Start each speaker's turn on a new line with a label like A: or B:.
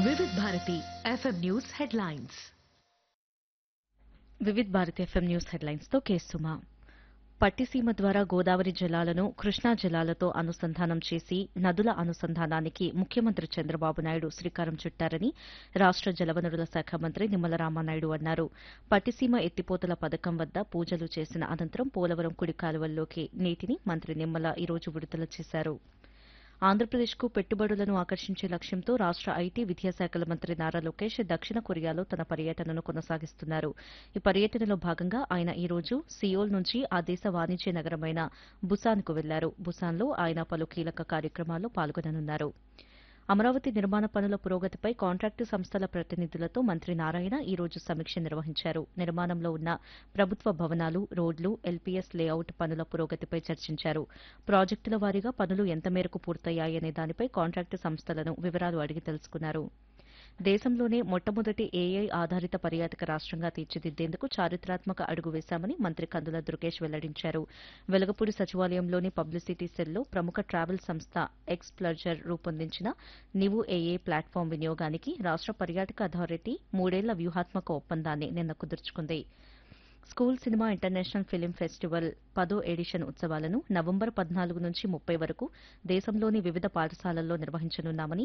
A: Vividh Bharati FM news headlines
B: Vividh Bharat FM news headlines తో కేసుమా పట్టిసీమ ద్వారా గోదావరి జలాలను కృష్ణా జలాలతో అనుసంధానం చేసి నదుల అనుసంధానానికి ముఖ్యమంత్రి చంద్రబాబు నాయుడు శ్రీకారం చుట్టారని రాష్ట జలవనరుల శాఖ మంత్రి నిమ్మల రామానాయుడు అన్నారు పట్టిసీమ ఎత్తిపోతల పథకం వద్ద పూజలు చేసిన అనంతరం పోలవరం కుడి కాలువల్లోకి నీటిని మంత్రి నిమ్మల ఈ రోజు విడుదల చేశారు ఆంధ్రప్రదేశ్కు పెట్టుబడులను ఆకర్షించే లక్ష్యంతో రాష్ట ఐటీ విద్యాశాఖల మంత్రి నారా లోకేష్ దక్షిణ కొరియాలో తన పర్యటనను కొనసాగిస్తున్నారు ఈ పర్యటనలో భాగంగా ఆయన ఈ రోజు సియోల్ నుంచి ఆ దేశ వాణిజ్య నగరమైన బుసాన్కు వెళ్లారు బుసాన్లో ఆయన పలు కీలక కార్యక్రమాల్లో పాల్గొననున్నారు అమరావతి నిర్మాణ పనుల పురోగతిపై కాంట్రాక్టు సంస్థల ప్రతినిధులతో మంత్రి నారాయణ ఈ రోజు సమీక్ష నిర్వహించారు నిర్మాణంలో ఉన్న ప్రభుత్వ భవనాలు రోడ్లు ఎల్పీఎస్ లేఅవుట్ పనుల పురోగతిపై చర్చించారు ప్రాజెక్టుల వారీగా పనులు ఎంత మేరకు పూర్తయ్యాయనే దానిపై కాంట్రాక్టు సంస్థలను వివరాలు అడిగి తెలుసుకున్నారు దేశంలోనే మొట్టమొదటి ఏఐ ఆధారిత పర్యాటక రాష్ట్రంగా తీర్చిదిద్దేందుకు చారిత్రాత్మక అడుగు వేశామని మంత్రి కందుల దుర్గేష్ వెల్లడించారు వెలగపూడి సచివాలయంలోని పబ్లిసిటీ సెల్లో ప్రముఖ ట్రావెల్ సంస్థ ఎక్స్ ప్లర్జర్ రూపొందించిన నివు ఏఏ ప్లాట్ఫామ్ వినియోగానికి రాష్ట పర్యాటక అథారిటీ మూడేళ్ల వ్యూహాత్మక ఒప్పందాన్ని నిన్న కుదుర్చుకుంది school cinema international film festival పదో ఎడిషన్ ఉత్సవాలను నవంబర్ పద్నాలుగు నుంచి ముప్పై వరకు దేశంలోని వివిధ పాఠశాలల్లో నిర్వహించనున్నామని